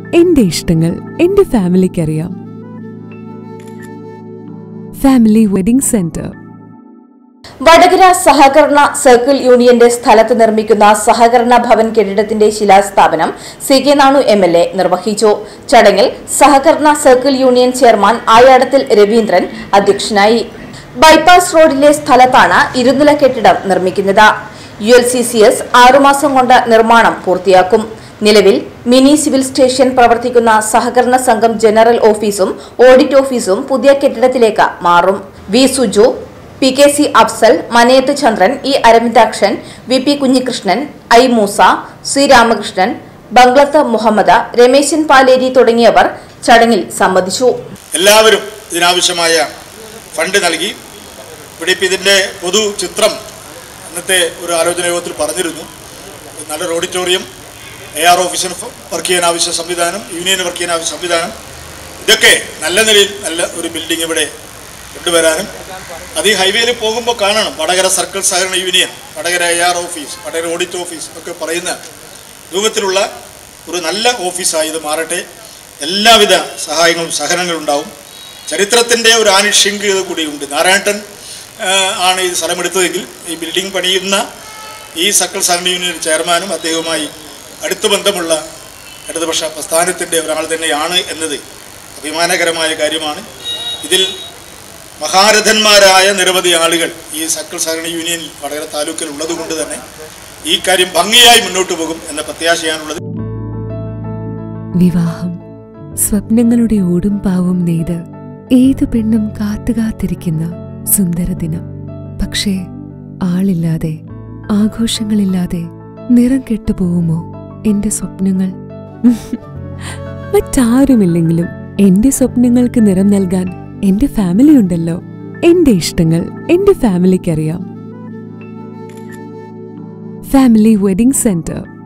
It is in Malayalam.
എന്റെ ഇഷ്ടങ്ങൾ എന്റെ ഫാമിലിക്കറിയാം ഫാമിലി വെഡിംഗ് സെന്റർ വടകര സഹകരണ സർക്കിൾ യൂണിയന്റെ സ്ഥലത്ത് നിർമ്മിക്കുന്ന സഹകരണ ഭവൻ കെട്ടിടത്തിന്റെ ശിലാസ്ഥാപനം C K Nanu M L A നിർവഹിച്ചു ചടങ്ങിൽ സഹകരണ circle union chairman Ayadathil Raveendran അധ്യക്ഷനായി ബൈപ്പാസ് റോഡിലെ സ്ഥലത്താണ് ഇരുനില കെട്ടിടം നിർമ്മിക്കുന്നത് U L C C S ആറുമാസം കൊണ്ട് നിർമ്മാണം പൂർത്തിയാക്കും നിലവിൽ മിനി സിവിൽ സ്റ്റേഷൻ പ്രവർത്തിക്കുന്ന സഹകരണ സംഘം ജനറൽ ഓഫീസും ഓഡിറ്റ് ഓഫീസും പുതിയ കെട്ടിടത്തിലേക്ക് മാറും V Suju P K C Afsal Manayath Chandran E Aravindakshan V P Kunhikrishnan I Moosa C Ramakrishnan Banglath Muhammad Rameshan Paleri തുടങ്ങിയവർ ചടങ്ങിൽ സംബന്ധിച്ചു എല്ലാവരും ഇതിനാവശ്യമായ ഫണ്ട് നൽകി ഇവിടെ ഇപ്പം ഇതിൻ്റെ പൊതു ചിത്രം ഇന്നത്തെ ഒരു ആലോചന യോഗത്തിൽ പറഞ്ഞിരുന്നു നല്ലൊരു ഓഡിറ്റോറിയം എ ആർ ഓഫീസിന് വർക്ക് ചെയ്യാൻ ആവശ്യ സംവിധാനം യൂണിയന് വർക്ക് ചെയ്യാൻ ആവശ്യ സംവിധാനം ഇതൊക്കെ നല്ല നിലയിൽ നല്ല ഒരു ബിൽഡിംഗ് ഇവിടെ കൊണ്ടുവരാനും അത് ഈ ഹൈവേയിൽ പോകുമ്പോൾ കാണണം വടകര സർക്കിൾ സഹകരണ union Vadakara A R office Vadakara audit office ഒക്കെ പറയുന്ന രൂപത്തിലുള്ള ഒരു നല്ല ഓഫീസായി ഇത് മാറട്ടെ എല്ലാവിധ സഹായങ്ങളും സഹനങ്ങളും ഉണ്ടാവും ചരിത്രത്തിൻ്റെ ഒരു ആനുഷ്യംഗികത കൂടിയുണ്ട് നാരായണൻ ആ, ആണ് ഈ സ്ഥലമെടുത്തതെങ്കിൽ ഈ ബിൽഡിംഗ് പണിയുന്ന ഈ സർക്കിൾ സഹകരണ യൂണിയൻ ചെയർമാനും അദ്ദേഹവുമായി അടുത്ത ബന്ധമുള്ള ഇടതുപക്ഷ പ്രസ്ഥാനത്തിൻ്റെ ഒരാൾ തന്നെയാണ് എന്നത് അഭിമാനകരമായ കാര്യമാണ് ഇതിൽ മഹാരഥന്മാരായ നിരവധി ആളുകൾ ഈ സർക്കിൾ സഹകരണ യൂണിയനിൽ വടകര താലൂക്കിൽ ഉള്ളതുകൊണ്ട് തന്നെ ഈ കാര്യം ഭംഗിയായി മുന്നോട്ട് പോകും എന്ന പ്രത്യാശയാണുള്ളത് വിവാഹം സ്വപ്നങ്ങളുടെ ഓടും പാവും നെയ്ത് ഏത് പെണ്ണും കാത്തുകാത്തിരിക്കുന്ന സുന്ദര ദിനം പക്ഷേ ആളില്ലാതെ ആഘോഷങ്ങളില്ലാതെ നിറം കെട്ടുപോകുമോ എന്റെ സ്വപ്നങ്ങൾ മറ്റാരുമില്ലെങ്കിലും എന്റെ സ്വപ്നങ്ങൾക്ക് നിറം നൽകാൻ എന്റെ ഫാമിലി ഉണ്ടല്ലോ എന്റെ ഇഷ്ടങ്ങൾ എന്റെ ഫാമിലിക്കറിയാം ഫാമിലി വെഡിംഗ് സെന്റർ